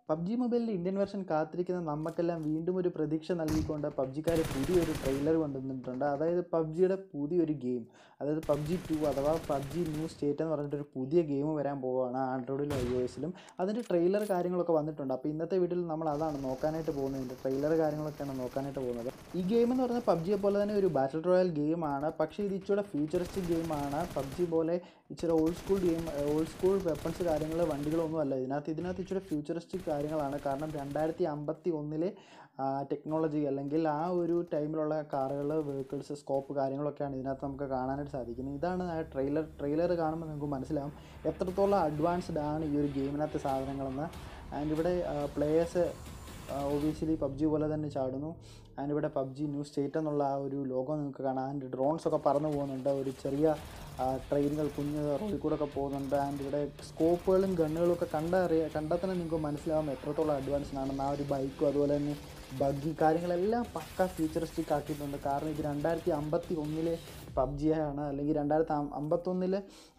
PUBG മൊബൈലിൻ്റെ Indian version കാത്തിരിക്കുന്ന നമുക്കെല്ലാം വീണ്ടും ഒരു പ്രതീക്ഷ നൽകിക്കൊണ്ട് പബ്ജിക്കാർ പുതിയൊരു ട്രെയിലർ കൊണ്ടുവന്നിട്ടുണ്ട് അതായത് പബ്ജിയുടെ പുതിയൊരു ഗെയിം അതായത് പബ്ജി ടു അഥവാ പബ്ജി ന്യൂ സ്റ്റേറ്റ് എന്ന് പറഞ്ഞിട്ടൊരു പുതിയ ഗെയിം വരാൻ പോവുകയാണ് ആൻഡ്രോയിഡിലും ഐ ഒ എസിലും അതിൻ്റെ ട്രെയിലർ കാര്യങ്ങളൊക്കെ വന്നിട്ടുണ്ട് അപ്പോൾ ഇന്നത്തെ വീഡിയോയിൽ നമ്മൾ അതാണ് നോക്കാനായിട്ട് പോകുന്നത് ഇതിൻ്റെ ട്രെയിലർ കാര്യങ്ങളൊക്കെയാണ് നോക്കാനായിട്ട് പോകുന്നത് ഈ ഗെയിം എന്ന് പറയുന്നത് പബ്ജിയെ പോലെ തന്നെ ഒരു ബാറ്റിൽ റോയൽ ഗെയിമാണ് പക്ഷേ ഇത് ഇച്ചിരി ഫ്യൂച്ചറിസ്റ്റിക് ഗെയിമാണ് പബ്ജി പോലെ ഇച്ചിരി old school game old school weapons കാര്യങ്ങൾ വണ്ടികളൊന്നും അല്ല ഇതിനകത്ത് ഇതിനകത്ത് ഇച്ചിരി ഫ്യൂച്ചറിസ്റ്റിക് കാര്യങ്ങളാണ് കാരണം രണ്ടായിരത്തി അമ്പത്തി ഒന്നിലെ ടെക്നോളജി അല്ലെങ്കിൽ ആ ഒരു ടൈമിലുള്ള കാറുകൾ വെഹിക്കിൾസ് സ്കോപ്പ് കാര്യങ്ങളൊക്കെയാണ് ഇതിനകത്ത് നമുക്ക് കാണാനായിട്ട് സാധിക്കുന്നത് ഇതാണ് ആ ട്രെയിലർ ട്രെയിലർ കാണുമ്പോൾ നിങ്ങൾക്ക് മനസ്സിലാവും എത്രത്തോളം അഡ്വാൻസ്ഡ് ആണ് ഈ ഒരു ഗെയിമിനകത്തെ സാധനങ്ങളെന്ന് ആൻഡ് ഇവിടെ പ്ലേയേഴ്സ് ഒബിയസ്ലി പബ്ജി പോലെ തന്നെ ചാടുന്നു ആൻഡ് ഇവിടെ പബ്ജി ന്യൂ സ്റ്റേറ്റ് എന്നുള്ള ആ ഒരു ലോഗോ നിങ്ങൾക്ക് കാണാം ആൻഡ് ഡ്രോൺസ് ഒക്കെ പറന്നു പോകുന്നുണ്ട് ഒരു ചെറിയ ട്രെയിനുകൾ കുഞ്ഞ് റോഡിൽ കൂടെ ഒക്കെ പോകുന്നുണ്ട് ആൻഡ് ഇവിടെ സ്കോപ്പുകളും ഗണ്ണുകളും ഒക്കെ കണ്ടറിയാം കണ്ടാൽ തന്നെ നിങ്ങൾക്ക് മനസ്സിലാവും എത്രത്തോളം അഡ്വാൻസ്ഡ് ആണെന്ന് ആ ഒരു ബൈക്കും അതുപോലെ തന്നെ ബഗ്ഗി കാര്യങ്ങളെല്ലാം പക്ക ഫ്യൂച്ചറിസ്റ്റിക് ആക്കിയിട്ടുണ്ട് കാരണം ഇത് രണ്ടായിരത്തി അമ്പത്തി ഒന്നിലെ പബ്ജിയാണ് അല്ലെങ്കിൽ രണ്ടായിരത്തി അമ്പത്തൊന്നിലെ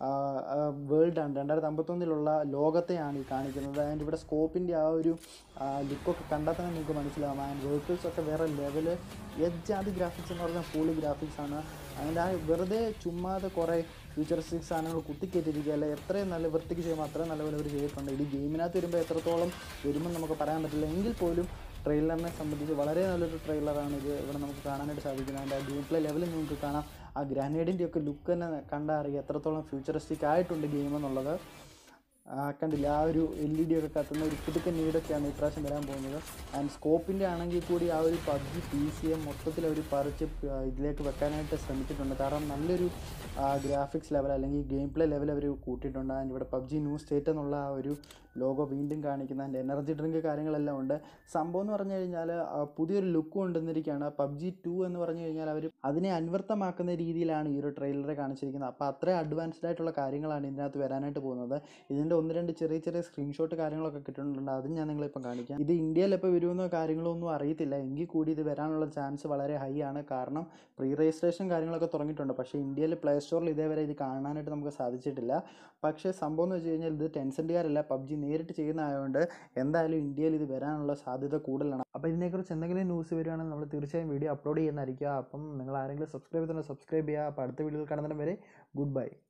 വേൾഡാണ് രണ്ടായിരത്തി അമ്പത്തൊന്നിലുള്ള ലോകത്തെയാണ് ഈ കാണിക്കുന്നത് ആൻഡ് ഇവിടെ സ്കോപ്പിൻ്റെ ആ ഒരു ലുക്കൊക്കെ കണ്ടാൽ തന്നെ നിങ്ങൾക്ക് മനസ്സിലാവും ആൻഡ് വെഹിക്കിൾസ് ഒക്കെ വേറെ ലെവല് എജ്ജാതി ഗ്രാഫിക്സ് എന്ന് പറഞ്ഞാൽ ഫുള്ളി ഗ്രാഫിക്സ് ആണ് അതിൻ്റെ ആ വെറുതെ ചുമ്മാതെ കുറേ ഫ്യൂച്ചറിസ്റ്റിക് സാധനങ്ങൾ കുത്തിക്കേറ്റിരിക്കുക അല്ലെ എത്രയും നല്ല വൃത്തിക്ക് ചെയ്യുമ്പോൾ അത്രയും നല്ലപോലെ അവർ ചെയ്തിട്ടുണ്ട് ഈ ഗെയിമിനകത്ത് വരുമ്പോൾ എത്രത്തോളം വരുമെന്ന് നമുക്ക് പറയാൻ പറ്റില്ല എങ്കിൽ പോലും ട്രെയിലറിനെ സംബന്ധിച്ച് വളരെ നല്ലൊരു ട്രെയിലറാണ് ഇത് ഇവിടെ നമുക്ക് കാണാനായിട്ട് സാധിക്കുന്നത് അതിൻ്റെ ആ ഗെയിം പ്ലേ ലെവലിൽ നിങ്ങൾക്ക് കാണാം ആ ഗ്രാനേഡിൻ്റെ ഒക്കെ ലുക്ക് തന്നെ കണ്ടാൽ അറിയാം എത്രത്തോളം ഫ്യൂച്ചറിസ്റ്റിക് ആയിട്ടുണ്ട് ഗെയിം എന്നുള്ളത് കണ്ടില്ല ആ ഒരു എൽ ഇ ഡി ഒക്കെ കത്തുന്ന ഒരു പുതുക്കൻ നീടൊക്കെയാണ് ഇപ്രാവശ്യം വരാൻ പോകുന്നത് ആൻഡ് സ്കോപ്പിൻ്റെ ആണെങ്കിൽ കൂടി ആ ഒരു പബ്ജി പി സി എം മൊത്തത്തിൽ അവർ പറിച്ച് ഇതിലേക്ക് വെക്കാനായിട്ട് ശ്രമിച്ചിട്ടുണ്ട് കാരണം നല്ലൊരു ഗ്രാഫിക്സ് ലെവൽ അല്ലെങ്കിൽ ഗെയിം പ്ലേ ലെവൽ അവർ കൂട്ടിയിട്ടുണ്ട് ആൻഡ് ഇവിടെ പബ്ജി ന്യൂ സ്റ്റേറ്റ് എന്നുള്ള ആ ഒരു ലോഗോ വീണ്ടും കാണിക്കുന്ന അതിൻ്റെ എനർജി ഡ്രിങ്ക് കാര്യങ്ങളെല്ലാം ഉണ്ട് സംഭവം എന്ന് പറഞ്ഞു കഴിഞ്ഞാൽ പുതിയൊരു ലുക്ക് കൊണ്ടുവന്നിരിക്കുകയാണ് പബ്ജി ടു എന്ന് പറഞ്ഞു കഴിഞ്ഞാൽ അവർ അതിനെ അന്വർത്ഥമാക്കുന്ന രീതിയിലാണ് ഈ ഒരു ട്രെയിലറെ കാണിച്ചിരിക്കുന്നത് അപ്പോൾ അത്രയും അഡ്വാൻസ്ഡ് ആയിട്ടുള്ള കാര്യങ്ങളാണ് ഇതിനകത്ത് വരാനായിട്ട് പോകുന്നത് ഇതിൻ്റെ ഒന്ന് രണ്ട് ചെറിയ ചെറിയ സ്ക്രീൻഷോട്ട് കാര്യങ്ങളൊക്കെ കിട്ടുന്നുണ്ട് അതും ഞാൻ നിങ്ങളിപ്പം കാണിക്കാം ഇത് ഇന്ത്യയിൽ ഇപ്പോൾ വരുമെന്നോ കാര്യങ്ങളോ ഒന്നും അറിയത്തില്ല എങ്കിൽ കൂടി ഇത് വരാനുള്ള ചാൻസ് വളരെ ഹൈ ആണ് കാരണം പ്രീ രജിസ്ട്രേഷൻ കാര്യങ്ങളൊക്കെ തുടങ്ങിയിട്ടുണ്ട് പക്ഷേ ഇന്ത്യയിൽ പ്ലേ സ്റ്റോറിൽ ഇതേവരെ ഇത് കാണാനായിട്ട് നമുക്ക് സാധിച്ചിട്ടില്ല പക്ഷേ സംഭവം എന്ന് വെച്ച് കഴിഞ്ഞാൽ ഇത് ടെൻസെൻറ്റുകാരല്ല പബ്ജി നേരിട്ട് ചെയ്യുന്നതായതുകൊണ്ട് എന്തായാലും ഇന്ത്യയിൽ ഇത് വരാനുള്ള സാധ്യത കൂടുതലാണ് അപ്പോൾ ഇതിനെക്കുറിച്ച് എന്തെങ്കിലും ന്യൂസ് വരികയാണെങ്കിൽ നമ്മൾ തീർച്ചയായും വീഡിയോ അപ്ലോഡ് ചെയ്യുന്നതായിരിക്കും അപ്പം നിങ്ങൾ ആരെങ്കിലും സബ്സ്ക്രൈബ് ചെയ്തിട്ടുണ്ടെങ്കിൽ സബ്സ്ക്രൈബ് ചെയ്യുക അപ്പോൾ അടുത്ത വീഡിയോയിൽ കാണുന്നതിന് വരെ ഗുഡ് ബൈ